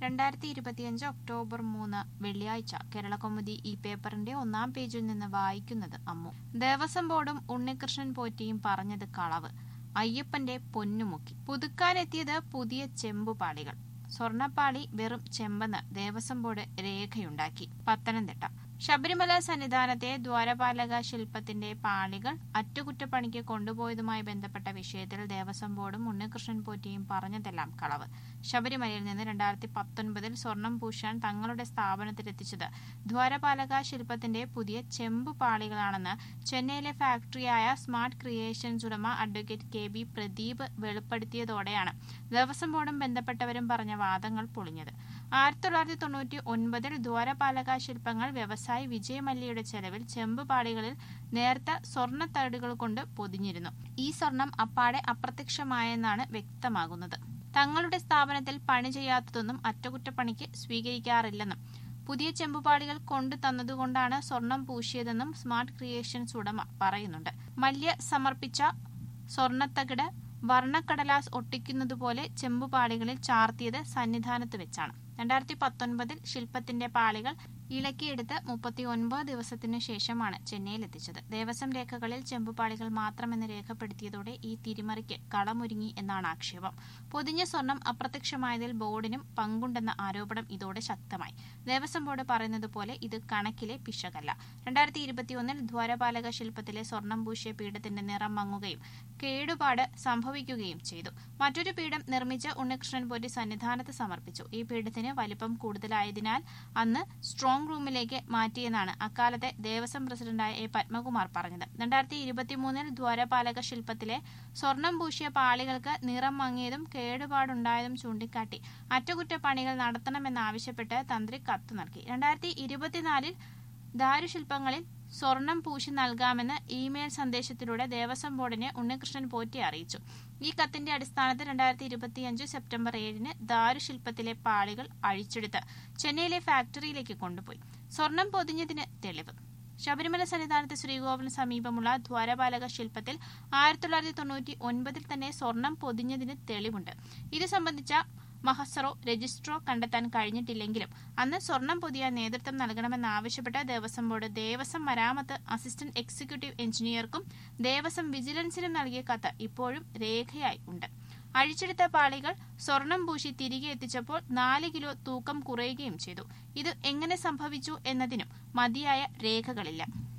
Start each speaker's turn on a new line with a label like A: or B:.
A: രണ്ടായിരത്തി ഇരുപത്തിയഞ്ച് ഒക്ടോബർ മൂന്ന് വെള്ളിയാഴ്ച കേരളകൗമുദി ഈ പേപ്പറിന്റെ ഒന്നാം പേജിൽ നിന്ന് വായിക്കുന്നത് അമ്മു ദേവസ്വം ബോർഡും ഉണ്ണികൃഷ്ണൻ പോറ്റിയും പറഞ്ഞത് കളവ് അയ്യപ്പന്റെ പൊന്നുമുക്കി പുതുക്കാനെത്തിയത് പുതിയ ചെമ്പുപാളികൾ സ്വർണപ്പാളി വെറും ചെമ്പെന്ന് ദേവസ്വം ബോർഡ് രേഖയുണ്ടാക്കി പത്തനംതിട്ട ശബരിമല സന്നിധാനത്തെ ദ്വാരപാലക ശില്പത്തിന്റെ പാളികൾ അറ്റകുറ്റപ്പണിക്ക് കൊണ്ടുപോയതുമായി ബന്ധപ്പെട്ട വിഷയത്തിൽ ദേവസ്വം ബോർഡും ഉണ്ണികൃഷ്ണൻ പോറ്റിയും പറഞ്ഞതെല്ലാം കളവ് ശബരിമലയിൽ നിന്ന് രണ്ടായിരത്തി പത്തൊൻപതിൽ സ്വർണം പൂശാൻ തങ്ങളുടെ സ്ഥാപനത്തിലെത്തിച്ചത് ദ്വാരപാലക ശില്പത്തിന്റെ പുതിയ ചെമ്പ് പാളികളാണെന്ന് ചെന്നൈയിലെ ഫാക്ടറിയായ സ്മാർട്ട് ക്രിയേഷൻസ് ഉടമ അഡ്വക്കേറ്റ് കെ ബി പ്രദീപ് വെളിപ്പെടുത്തിയതോടെയാണ് ദേവസ്വം ബോർഡും ബന്ധപ്പെട്ടവരും പറഞ്ഞ വാദങ്ങൾ പൊളിഞ്ഞത് ആയിരത്തി തൊള്ളായിരത്തി തൊണ്ണൂറ്റി ഒൻപതിൽ ദ്വാരപാലക ശില്പങ്ങൾ വ്യവസായി വിജയ് മല്യയുടെ ചെലവിൽ ചെമ്പ് പാളികളിൽ നേർത്ത സ്വർണ്ണ തകിടുകൾ കൊണ്ട് പൊതിഞ്ഞിരുന്നു ഈ സ്വർണം അപ്പാടെ അപ്രത്യക്ഷമായെന്നാണ് വ്യക്തമാകുന്നത് തങ്ങളുടെ സ്ഥാപനത്തിൽ പണി ചെയ്യാത്തതൊന്നും അറ്റകുറ്റപ്പണിക്ക് സ്വീകരിക്കാറില്ലെന്നും പുതിയ ചെമ്പുപാളികൾ കൊണ്ടു തന്നതുകൊണ്ടാണ് സ്വർണം പൂശിയതെന്നും സ്മാർട്ട് ക്രിയേഷൻസ് ഉടമ പറയുന്നുണ്ട് മല്യ സമർപ്പിച്ച സ്വർണത്തകിട് വർണ്ണക്കടലാസ് ഒട്ടിക്കുന്നതുപോലെ ചെമ്പുപാളികളിൽ ചാർത്തിയത് സന്നിധാനത്ത് വെച്ചാണ് രണ്ടായിരത്തി പത്തൊൻപതിൽ ശില്പത്തിന്റെ പാളികൾ ഇളക്കിയെടുത്ത് മുപ്പത്തി ഒൻപത് ദിവസത്തിനു ശേഷമാണ് ചെന്നൈയിലെത്തിച്ചത് ദേവസ്വം രേഖകളിൽ ചെമ്പുപാളികൾ മാത്രമെന്ന് രേഖപ്പെടുത്തിയതോടെ ഈ തിരിമറിക്ക് കളമൊരുങ്ങി എന്നാണ് ആക്ഷേപം പൊതിഞ്ഞ സ്വർണം അപ്രത്യക്ഷമായതിൽ ബോർഡിനും പങ്കുണ്ടെന്ന ആരോപണം ഇതോടെ ശക്തമായി ദേവസ്വം ബോർഡ് പറയുന്നത് പോലെ ഇത് കണക്കിലെ പിശകല്ല രണ്ടായിരത്തി ഇരുപത്തിയൊന്നിൽ ദ്വാരപാലക ശില്പത്തിലെ സ്വർണം പൂശിയ പീഠത്തിന്റെ നിറം മങ്ങുകയും കേടുപാട് സംഭവിക്കുകയും ചെയ്തു മറ്റൊരു പീഠം നിർമ്മിച്ച് ഉണ്ണികൃഷ്ണൻ പോറ്റി സന്നിധാനത്ത് സമർപ്പിച്ചു ഈ പീഠത്തിന് വലിപ്പം കൂടുതലായതിനാൽ അന്ന് സ്ട്രോങ് റൂമിലേക്ക് മാറ്റിയെന്നാണ് അക്കാലത്തെ ദേവസ്വം പ്രസിഡന്റായ എ പത്മകുമാർ പറഞ്ഞത് രണ്ടായിരത്തി ഇരുപത്തിമൂന്നിൽ ദ്വാരപാലക ശില്പത്തിലെ സ്വർണം പൂശിയ പാളികൾക്ക് നിറം മങ്ങിയതും കേടുപാടുണ്ടായതും ചൂണ്ടിക്കാട്ടി അറ്റകുറ്റപ്പണികൾ നടത്തണമെന്നാവശ്യപ്പെട്ട് തന്ത്രി കത്ത് നൽകി രണ്ടായിരത്തി ഇരുപത്തിനാലിൽ ദാരുശില്പങ്ങളിൽ സ്വർണം പൂശി നൽകാമെന്ന് ഇമെയിൽ സന്ദേശത്തിലൂടെ ദേവസ്വം ബോർഡിനെ ഉണ്ണികൃഷ്ണൻ പോറ്റി അറിയിച്ചു ഈ കത്തിന്റെ അടിസ്ഥാനത്തിൽ രണ്ടായിരത്തി ഇരുപത്തിയഞ്ച് സെപ്റ്റംബർ ഏഴിന് ദാരുശില്പത്തിലെ പാളികൾ അഴിച്ചെടുത്ത് ചെന്നൈയിലെ ഫാക്ടറിയിലേക്ക് കൊണ്ടുപോയി സ്വർണം പൊതിഞ്ഞതിന് തെളിവ് ശബരിമല സന്നിധാനത്ത് ശ്രീകോവിലിന് സമീപമുള്ള ദ്വാരപാലക ശില്പത്തിൽ ആയിരത്തി തൊള്ളായിരത്തി തൊണ്ണൂറ്റി ഒൻപതിൽ തന്നെ സ്വർണം പൊതിഞ്ഞതിന് തെളിവുണ്ട് ഇത് സംബന്ധിച്ച മഹസറോ രജിസ്ട്രോ കണ്ടെത്താൻ കഴിഞ്ഞിട്ടില്ലെങ്കിലും അന്ന് സ്വർണം പൊതിയാൻ നേതൃത്വം നൽകണമെന്നാവശ്യപ്പെട്ട ദേവസ്വം ബോർഡ് ദേവസ്വം മരാമത്ത് അസിസ്റ്റന്റ് എക്സിക്യൂട്ടീവ് എഞ്ചിനീയർക്കും ദേവസ്വം വിജിലൻസിനും നൽകിയ കത്ത് ഇപ്പോഴും രേഖയായി ഉണ്ട് അഴിച്ചെടുത്ത പാളികൾ സ്വർണം പൂശി തിരികെ എത്തിച്ചപ്പോൾ നാല് കിലോ തൂക്കം കുറയുകയും ചെയ്തു ഇത് എങ്ങനെ സംഭവിച്ചു എന്നതിനും മതിയായ രേഖകളില്ല